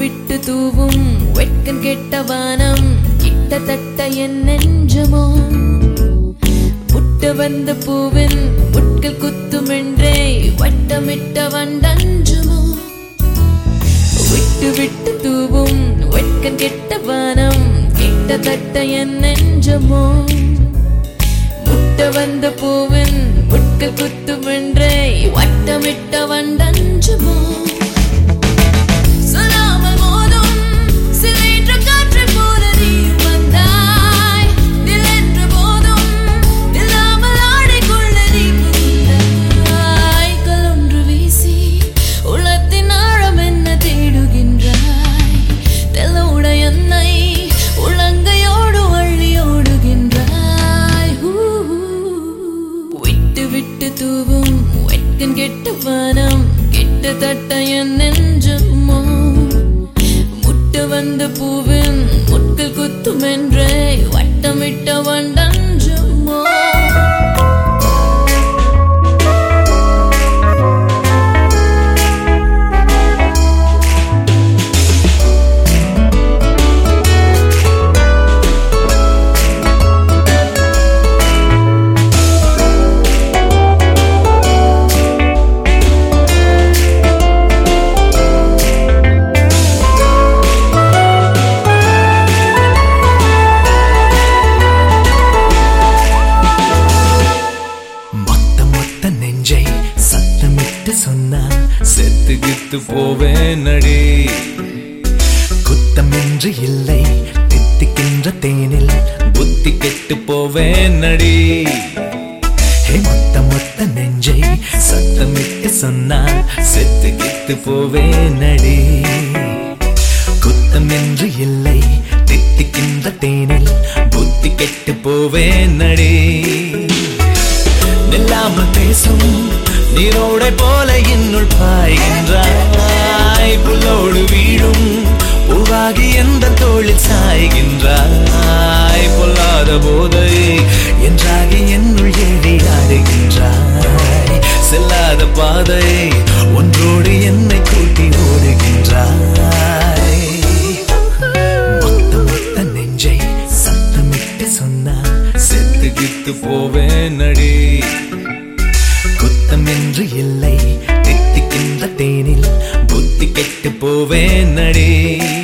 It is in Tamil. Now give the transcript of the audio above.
விட்டு தூவும் வெட்கம் கெட்ட வானம் கிட்டத்தட்ட என் நெஞ்சமோ முட்ட வந்த பூவின் முட்கள் குத்துமென்றே வட்டமிட்ட வண்டஞ்சுமோ விட்டு விட்டு தூவும் வெட்கம் கெட்ட வானம் கிட்டத்தட்ட என் நெஞ்சமோ முட்ட வந்த பூவின் முட்கள் குத்துமென்றே வட்டமிட்ட வண்டஞ்சுமோ சொல்லாமல் மோதும் சிலைன்ற காற்றைப் போல நீயும் வந்தாய். நிலென்ற போதும் நில்லாமல் ஆடிக்கொள்ள நீ புகுந்தாய். கலொன்று வீசி உள்ளத்தின் ஆழம் என்ன தேடுகின்றாய் தெல்லோட என்னை உள்ளங்கையோடு அள்ளி ஓடுகின்றாய் ஊ. விட்டு விட்டு தூவும் வெட்கம் கெட்ட வானம் கிட்டத்தட்ட என் நெஞ்சமோ முட்ட வந்த பூவின் முட்கள் குத்துமென்றே வட்டமிட்ட வண்டஞ்சுமோ மொத்த மொத்த நெஞ்சை சத்தமிட்டு சொன்னால் செத்துகித்து போவேன் அடி குத்தமின்றி இல்லை தித்திக்கின்ற தேனில் புத்தி கெட்டு போவேன் அடி ஹே மொத்த மொத்த நெஞ்சை சத்தமிட்டு சொன்னால் செத்துகித்து போவேன் அடி குத்தமின்றி இல்லை தித்திக்கின்ற தேனில் புத்தி கெட்டு போவேன் அடி நில்லாமல் பேசும் நீரோடை போல இன்னுள் பாய்கின்றாய் புல்லோடு வீழும் பூவாகி எந்த தோளில் சாய்கின்றாய் பொல்லாத போதை என்றாகி என்னுள் ஏறி ஆடுகின்றாய் செல்லாத பாதை ஒன்றோடு என்னை கூட்டி ஓடுகின்றாய் மொத்த மொத்த நெஞ்சை சத்தமிட்டு சொன்னால் செத்துகித்து போவேன் அடி குத்தமின்றி இல்லை தித்திக்கின்ற தேனில் புத்தி கெட்டு போவேன் அடி